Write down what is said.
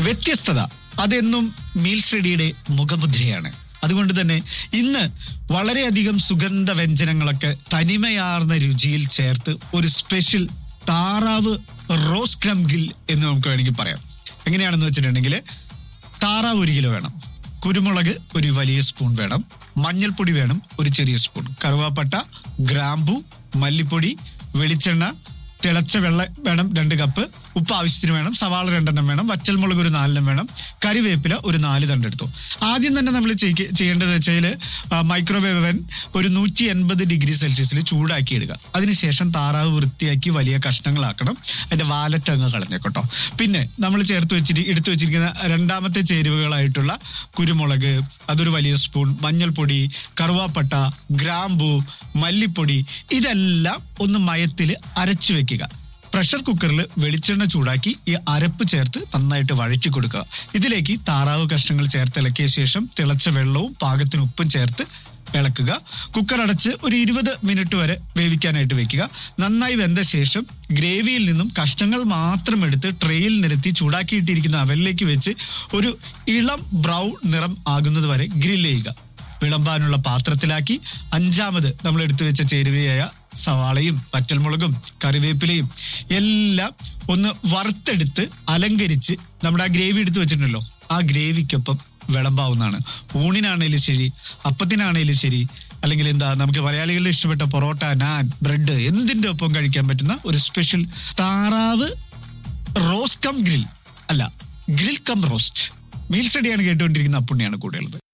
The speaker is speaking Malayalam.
വ്യത്യസ്തത അതെന്നും മീൽ സ്റ്റഡിയുടെ മുഖമുദ്രയാണ് അതുകൊണ്ട് തന്നെ ഇന്ന് വളരെയധികം സുഗന്ധ വ്യഞ്ജനങ്ങളൊക്കെ തനിമയാർന്ന രുചിയിൽ ചേർത്ത് ഒരു സ്പെഷ്യൽ താറാവ് റോസ് ക്രം ഗിൽ എന്ന് നമുക്ക് വേണമെങ്കിൽ പറയാം എങ്ങനെയാണെന്ന് വെച്ചിട്ടുണ്ടെങ്കിൽ താറാവ് ഒരു കിലോ വേണം കുരുമുളക് ഒരു വലിയ സ്പൂൺ വേണം മഞ്ഞൾപ്പൊടി വേണം ഒരു ചെറിയ സ്പൂൺ കറുവാപ്പട്ട ഗ്രാമ്പു മല്ലിപ്പൊടി വെളിച്ചെണ്ണ തിളച്ച വെള്ളം വേണം രണ്ട് കപ്പ് ഉപ്പ് ആവശ്യത്തിന് വേണം സവാള രണ്ടെണ്ണം വേണം വറ്റൽമുളക് ഒരു നാലെണ്ണം വേണം കറിവേപ്പില ഒരു നാല് തണ്ടെടുത്തു ആദ്യം തന്നെ നമ്മൾ ചെയ്യേണ്ടത് വെച്ചാൽ മൈക്രോവേവ് അവൻ ഒരു നൂറ്റി എൺപത് ഡിഗ്രി സെൽഷ്യസിൽ ചൂടാക്കി ഇടുക അതിനുശേഷം താറാവ് വൃത്തിയാക്കി വലിയ കഷ്ണങ്ങളാക്കണം അതിന്റെ വാലറ്റ് അങ്ങ് കളഞ്ഞേക്കോട്ടോ പിന്നെ നമ്മൾ ചേർത്ത് വെച്ചിട്ട് എടുത്തു വെച്ചിരിക്കുന്ന രണ്ടാമത്തെ ചേരുവകളായിട്ടുള്ള കുരുമുളക് അതൊരു വലിയ സ്പൂൺ മഞ്ഞൾപ്പൊടി കറുവാപ്പട്ട ഗ്രാമ്പു മല്ലിപ്പൊടി ഇതെല്ലാം ഒന്ന് മയത്തിൽ അരച്ചു വെക്കുക പ്രഷർ കുക്കറിൽ വെളിച്ചെണ്ണ ചൂടാക്കി ഈ അരപ്പ് ചേർത്ത് നന്നായിട്ട് വഴറ്റി കൊടുക്കുക ഇതിലേക്ക് താറാവ് കഷ്ണങ്ങൾ ചേർത്ത് ഇളക്കിയ ശേഷം തിളച്ച വെള്ളവും പാകത്തിന് ഉപ്പും ചേർത്ത് ഇളക്കുക കുക്കർ അടച്ച് ഒരു ഇരുപത് മിനിറ്റ് വരെ വേവിക്കാനായിട്ട് വെക്കുക നന്നായി വെന്ത ശേഷം ഗ്രേവിയിൽ നിന്നും കഷ്ണങ്ങൾ മാത്രം എടുത്ത് ട്രെയിൽ നിരത്തി ചൂടാക്കിയിട്ടിരിക്കുന്ന അവലിലേക്ക് വെച്ച് ഒരു ഇളം ബ്രൗൺ നിറം ആകുന്നത് വരെ ഗ്രിൽ ചെയ്യുക വിളമ്പാനുള്ള പാത്രത്തിലാക്കി അഞ്ചാമത് നമ്മൾ എടുത്തു വെച്ച ചേരുവയായ സവാളയും പച്ചൽമുളകും കറിവേപ്പിലയും എല്ലാം ഒന്ന് വറുത്തെടുത്ത് അലങ്കരിച്ച് നമ്മുടെ ആ ഗ്രേവി എടുത്തു വെച്ചിട്ടുണ്ടല്ലോ ആ ഗ്രേവിക്കൊപ്പം വിളമ്പാവുന്നതാണ് ഊണിനാണേലും ശരി അപ്പത്തിനാണേലും ശരി അല്ലെങ്കിൽ എന്താ നമുക്ക് മലയാളികളുടെ ഇഷ്ടപ്പെട്ട പൊറോട്ട നാൻ ബ്രെഡ് എന്തിന്റെ ഒപ്പം കഴിക്കാൻ പറ്റുന്ന ഒരു സ്പെഷ്യൽ താറാവ് റോസ്റ്റ് കം ഗ്രിൽ അല്ല ഗ്രിൽ കം റോസ്റ്റ് മീൽ സ്റ്റഡിയാണ് കേട്ടുകൊണ്ടിരിക്കുന്ന അപ്പുണ്ണിയാണ് കൂടെയുള്ളത്